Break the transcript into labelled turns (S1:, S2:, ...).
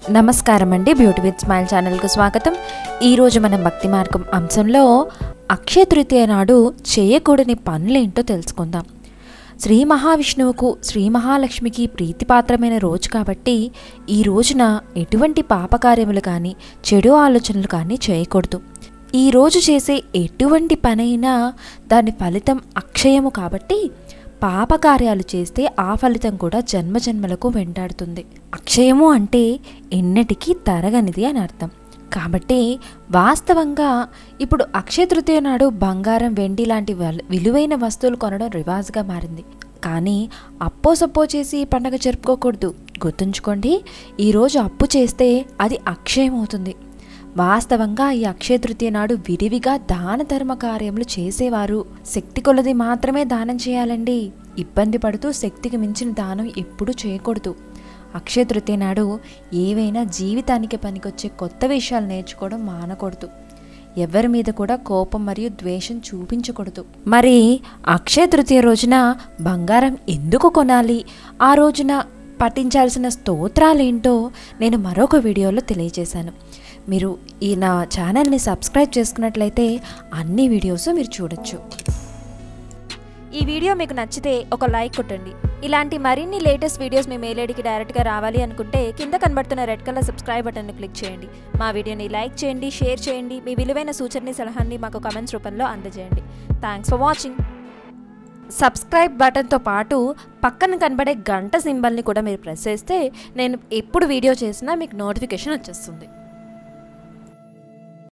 S1: నమస్కారం అండి beauty with smile ఛానల్కు స్వాగతం ఈరోజు మనం భక్తి మార్గం అంశంలో అక్షయ తృతీయ నాడు చేయకూడని పనులేంటో తెలుసుకుందాం శ్రీ మహావిష్ణువుకు శ్రీ మహాలక్ష్మికి ప్రీతిపాత్రమైన రోజు కాబట్టి ఈ రోజున ఎటువంటి పాపకార్యములు కానీ చెడు ఆలోచనలు కానీ చేయకూడదు ఈ రోజు చేసే ఎటువంటి పనైనా దాని ఫలితం అక్షయము కాబట్టి పాపకార్యాలు చేస్తే ఆ ఫలితం కూడా జన్మజన్మలకు వెంటాడుతుంది అక్షయము అంటే ఎన్నటికీ తరగనిది అని అర్థం కాబట్టి వాస్తవంగా ఇప్పుడు అక్షయ తృతీయ నాడు బంగారం వెండి లాంటి వల్- విలువైన వస్తువులు కొనడం రివాజ్గా మారింది కానీ అప్పో సప్పో చేసి ఈ పండగ జరుపుకోకూడదు గుర్తుంచుకోండి ఈరోజు అప్పు చేస్తే అది అక్షయం అవుతుంది వాస్తవంగా ఈ అక్షయ తృతీయ నాడు విరివిగా దాన ధర్మ కార్యములు చేసేవారు శక్తి కొలది మాత్రమే దానం చేయాలండి ఇబ్బంది పడుతూ శక్తికి మించిన దానం ఎప్పుడూ చేయకూడదు అక్షయ తృతీయ నాడు ఏవైనా జీవితానికి పనికొచ్చే కొత్త విషయాలు నేర్చుకోవడం మానకూడదు ఎవరి మీద కూడా కోపం మరియు ద్వేషం చూపించకూడదు మరి అక్షయ తృతీయ రోజున బంగారం ఎందుకు కొనాలి ఆ రోజున పఠించాల్సిన స్తోత్రాలేంటో నేను మరొక వీడియోలో తెలియజేశాను మీరు ఈ నా ఛానల్ని సబ్స్క్రైబ్ చేసుకున్నట్లయితే అన్ని వీడియోస్ మీరు చూడొచ్చు
S2: ఈ వీడియో మీకు నచ్చితే ఒక లైక్ కొట్టండి ఇలాంటి మరిన్ని లేటెస్ట్ వీడియోస్ మీ మెయిల్ ఐడికి డైరెక్ట్గా రావాలి అనుకుంటే కింద కనబడుతున్న రెడ్ కలర్ సబ్స్క్రైబ్ బటన్ని క్లిక్ చేయండి మా వీడియోని లైక్ చేయండి షేర్ చేయండి మీ విలువైన సూచనని సలహాన్ని మాకు కమెంట్స్ రూపంలో అందజేయండి థ్యాంక్స్ ఫర్ వాచింగ్
S1: సబ్స్క్రైబ్ బటన్తో పాటు పక్కన కనబడే గంట సింబల్ని కూడా మీరు ప్రెస్ చేస్తే నేను ఎప్పుడు వీడియో చేసినా మీకు నోటిఫికేషన్ వచ్చేస్తుంది